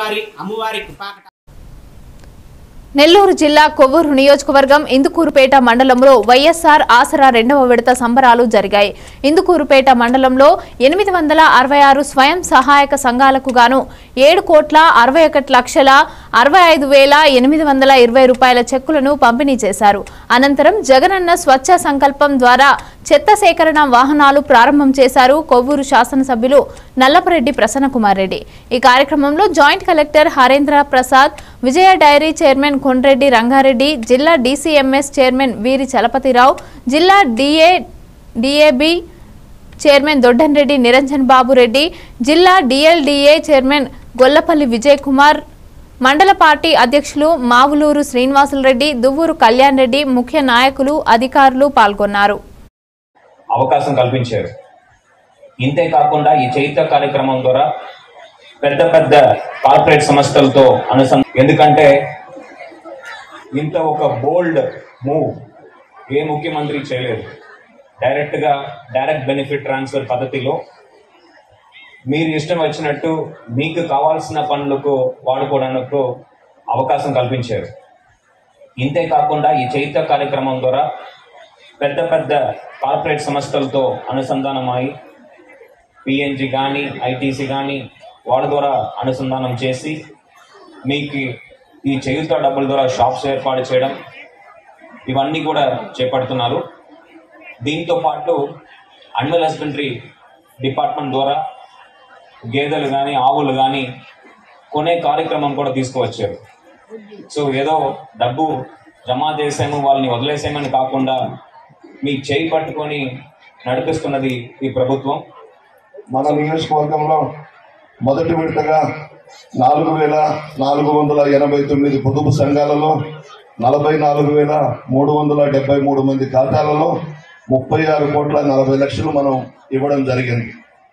అమ్మవారి అమ్మవారి కృపాకట నెల్లూరు జిల్లా కొవ్వూరు నియోజకవర్గం ఇందుకూరుపేట మండలంలో వైఎస్ఆర్ ఆసరా రెండవ విడత సంబరాలు జరిగాయి ఇందుకూరుపేట మండలంలో ఎనిమిది వందల అరవై ఆరు స్వయం సహాయక సంఘాలకు గాను ఏడు కోట్ల అరవై ఒకటి లక్షల అరవై ఐదు వేల ఎనిమిది వందల ఇరవై రూపాయల చెక్కులను పంపిణీ చేశారు అనంతరం జగనన్న స్వచ్ఛ సంకల్పం ద్వారా చెత్త సేకరణ వాహనాలు ప్రారంభం చేశారు కొవ్వూరు శాసనసభ్యులు నల్లపరెడ్డి ప్రసన్నకుమార్ రెడ్డి ఈ కార్యక్రమంలో joint collector Harendra Prasad Vijaya dairy chairman Kondreddy Rangareddy జిల్లా డీసీఎంఎస్ చైర్మన్ వీరి చలపతిరావు జిల్లా DA DAB chairman Doddan Reddy Niranjan Babu Reddy జిల్లా డిఎల్డిఏ చైర్మన్ గొల్లపల్లి విజయ్ కుమార్ మండల పార్టీ అధ్యక్షులు మావులూరు శ్రీనివాసులరెడ్డి దువ్వూరు కళ్యాణ్ రెడ్డి ముఖ్య నాయకులు అధికారులు పాల్గొన్నారు అవకాశం కల్పించారు ఇంతే కాకుండా ఈ చైత్య కార్యక్రమం ద్వారా పెద్ద పెద్ద కార్పొరేట్ సంస్థలతో అనుసం ఎందుకంటే ఇంత ఒక బోల్డ్ మూవ్ ఏ ముఖ్యమంత్రి చేయలేదు డైరెక్ట్ గా డైరెక్ట్ బెనిఫిట్ ట్రాన్స్ఫర్ పద్ధతిలో మీరు ఇష్టం వచ్చినట్టు మీకు కావాల్సిన పనులకు వాడుకోవడానికి అవకాశం కల్పించారు ఇంతే కాకుండా ఈ చైత్య కార్యక్రమం ద్వారా పెద్ద పెద్ద కార్పొరేట్ సంస్థలతో అనుసంధానమై పిఎన్జి కానీ ఐటీసీ కానీ వాళ్ళ ద్వారా అనుసంధానం చేసి మీకు ఈ చేయుత డబ్బుల ద్వారా షాప్స్ ఏర్పాటు చేయడం ఇవన్నీ కూడా చేపడుతున్నారు దీంతో పాటు అనిమల్ హస్బెండరీ డిపార్ట్మెంట్ ద్వారా గేదెలు కానీ ఆవులు కానీ కొనే కార్యక్రమం కూడా తీసుకువచ్చారు సో ఏదో డబ్బు జమ చేసాము వాళ్ళని వదిలేసామని కాకుండా మీ చేయి పట్టుకొని నడిపిస్తున్నది ఈ ప్రభుత్వం మన నియోజకవర్గంలో మొదటి విడతగా నాలుగు వేల నాలుగు వందల ఎనభై తొమ్మిది పొదుపు సంఘాలలో నలభై నాలుగు వేల మూడు వందల డెబ్బై మూడు మంది ఖాతాలలో ముప్పై ఆరు కోట్ల నలభై లక్షలు మనం ఇవ్వడం జరిగింది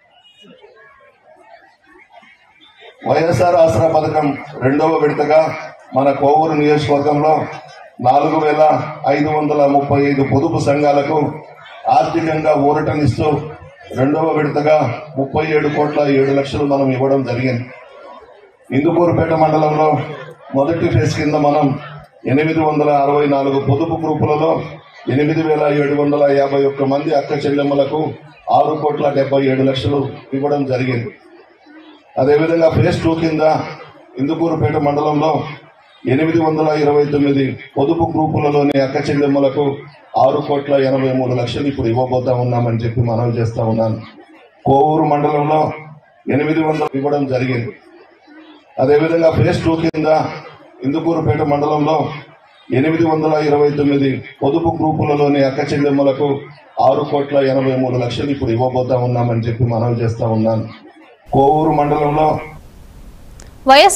వైఎస్ఆర్ ఆసరా పథకం రెండవ విడతగా మన కోవూరు నియోజకవర్గంలో నాలుగు వేల ఐదు వందల ముప్పై ఐదు పొదుపు సంఘాలకు ఆర్థికంగా ఊరటనిస్తూ రెండవ విడతగా ముప్పై ఏడు కోట్ల ఏడు లక్షలు మనం ఇవ్వడం జరిగింది ఇందుకూరుపేట మండలంలో మొదటి ఫేజ్ కింద మనం ఎనిమిది వందల అరవై నాలుగు పొదుపు గ్రూపులలో ఎనిమిది వేల ఏడు వందల యాభై ఒక్క మంది అక్క చెల్లెమ్మలకు ఆరు కోట్ల డెబ్బై ఏడు లక్షలు ఇవ్వడం జరిగింది అదేవిధంగా ఫేజ్ టూ కింద ఇందుకూరుపేట మండలంలో ఎనిమిది వందల ఇరవై తొమ్మిది పొదుపు గ్రూపులలోని అక్క చెల్లెమ్మలకు ఆరు కోట్ల ఎనభై మూడు లక్షలు ఇప్పుడు ఇవ్వబోతా ఉన్నామని చెప్పి మనవి చేస్తా ఉన్నాను కోవూరు మండలంలో ఎనిమిది వందలు ఇవ్వడం జరిగింది అదేవిధంగా ఫేజ్ టూ కింద ఇందుకూరుపేట మండలంలో ఎనిమిది వందల ఇరవై తొమ్మిది పొదుపు గ్రూపులలోని అక్క చెల్లెమ్మలకు ఆరు కోట్ల ఎనభై మూడు లక్షలు ఇప్పుడు ఇవ్వబోతా ఉన్నామని చెప్పి మనవి చేస్తా ఉన్నాను కోవూరు మండలంలో వైఎస్